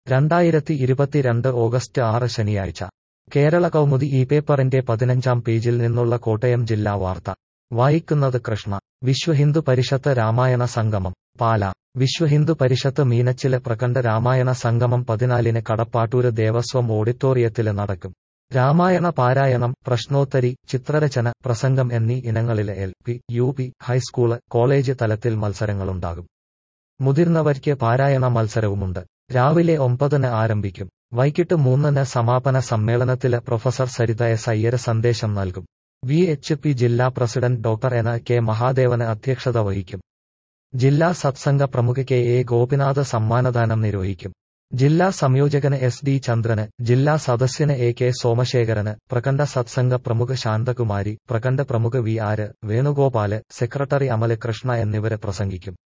രണ്ടായിരത്തി ഇരുപത്തിരണ്ട് ഓഗസ്റ്റ് ആറ് ശനിയാഴ്ച കേരള കൗമുദി ഈ പേപ്പറിന്റെ പതിനഞ്ചാം പേജിൽ നിന്നുള്ള കോട്ടയം ജില്ലാ വാർത്ത വായിക്കുന്നത് കൃഷ്ണ വിശ്വഹിന്ദു പരിഷത്ത് രാമായണ സംഗമം പാല വിശ്വഹിന്ദു പരിഷത്ത് മീനച്ചിലെ പ്രഖണ്ഡ രാമായണ സംഗമം പതിനാലിന് കടപ്പാട്ടൂര് ദേവസ്വം ഓഡിറ്റോറിയത്തില് നടക്കും രാമായണ പാരായണം പ്രശ്നോത്തരി ചിത്രരചന പ്രസംഗം എന്നീ ഇനങ്ങളിലെ L P U P high school college തലത്തിൽ മത്സരങ്ങളുണ്ടാകും മുതിർന്നവർക്ക് പാരായണ മത്സരവുമുണ്ട് രാവിലെ ഒമ്പതിന് ആരംഭിക്കും വൈകിട്ട് മൂന്നിന് സമാപന സമ്മേളനത്തില് പ്രൊഫസർ സരിത എസ് അയ്യര് സന്ദേശം നൽകും വി എച്ച് പി ജില്ലാ president doctor N K Mahadevan അധ്യക്ഷത വഹിക്കും ജില്ലാ സത്സംഗ പ്രമുഖ കെ എ ഗോപിനാഥ് സമ്മാനദാനം നിർവഹിക്കും ജില്ലാ സംയോജകന് എസ് ഡി ചന്ദ്രന് ജില്ലാ സദസ്യന് എ കെ സോമശേഖരന് പ്രഖണ്ഡ സത്സംഗ പ്രമുഖ ശാന്തകുമാരി പ്രഖണ്ഡ പ്രമുഖ വി ആര് വേണുഗോപാല് സെക്രട്ടറി അമല് കൃഷ്ണ എന്നിവര് പ്രസംഗിക്കും